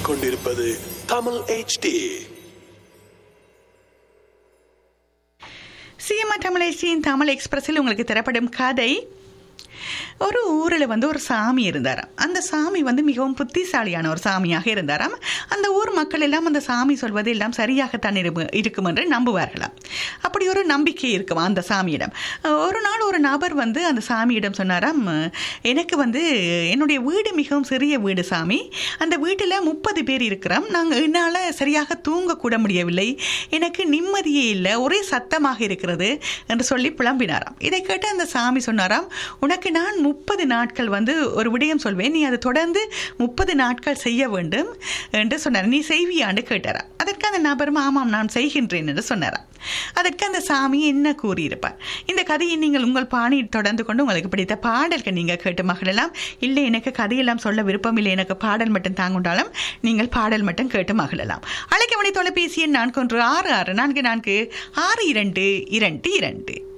கேட்டுக்கொண்டிருப்பது தமிழ் HD சிஎம்ஆ தமிழச்சியின் தமிழ் எக்ஸ்பிரஸில் உங்களுக்கு தரப்படும் கதை ஒரு ஊரில் வந்து ஒரு சாமி இருந்தாராம் அந்த சாமி வந்து மிகவும் புத்திசாலியான ஒரு சாமியாக இருந்தாராம் அந்த ஊர் மக்கள் எல்லாம் அந்த சாமி சொல்வது எல்லாம் சரியாகத்தான் இரு- இருக்கும் என்று நம்புவார்களாம் அப்படி ஒரு நம்பிக்கை இருக்குமா அந்த சாமியிடம் ஒரு நாள் ஒரு நபர் வந்து அந்த சாமியிடம் சொன்னாராம் எனக்கு வந்து என்னுடைய வீடு மிகவும் சிறிய வீடு சாமி அந்த வீட்டில் முப்பது பேர் இருக்கிறோம் நாங்கள் என்னால் சரியாக தூங்கக்கூட முடியவில்லை எனக்கு நிம்மதியே இல்லை ஒரே சத்தமாக இருக்கிறது என்று சொல்லி புலம்பினாராம் இதை கேட்டு அந்த சாமி சொன்னாராம் உனக்கு நான் முப்பது நாட்கள் வந்து ஒரு விடயம் சொல்வேன் நீ அதை தொடர்ந்து முப்பது நாட்கள் செய்ய வேண்டும் என்று சொன்னார் நீ செய்வியான்னு கேட்டாராம் அதற்கு அந்த நபரும் ஆமாம் நான் செய்கின்றேன் என்று சொன்னாராம் அதற்கு அந்த சாமி என்ன கூறியிருப்பார் இந்த கதையை நீங்கள் உங்கள் பாணி தொடர்ந்து கொண்டு உங்களுக்கு பிடித்த பாடல்கள் நீங்கள் கேட்டு மகிழலாம் இல்லை எனக்கு கதையெல்லாம் சொல்ல விருப்பம் இல்லை எனக்கு பாடல் மட்டும் தாங்குண்டாலும் நீங்கள் பாடல் மட்டும் கேட்டு மகிழலாம் அழைக்க மணி தொலைபேசி எண் நான்கு ஒன்று ஆறு ஆறு நான்கு நான்கு ஆறு இரண்டு இரண்டு இரண்டு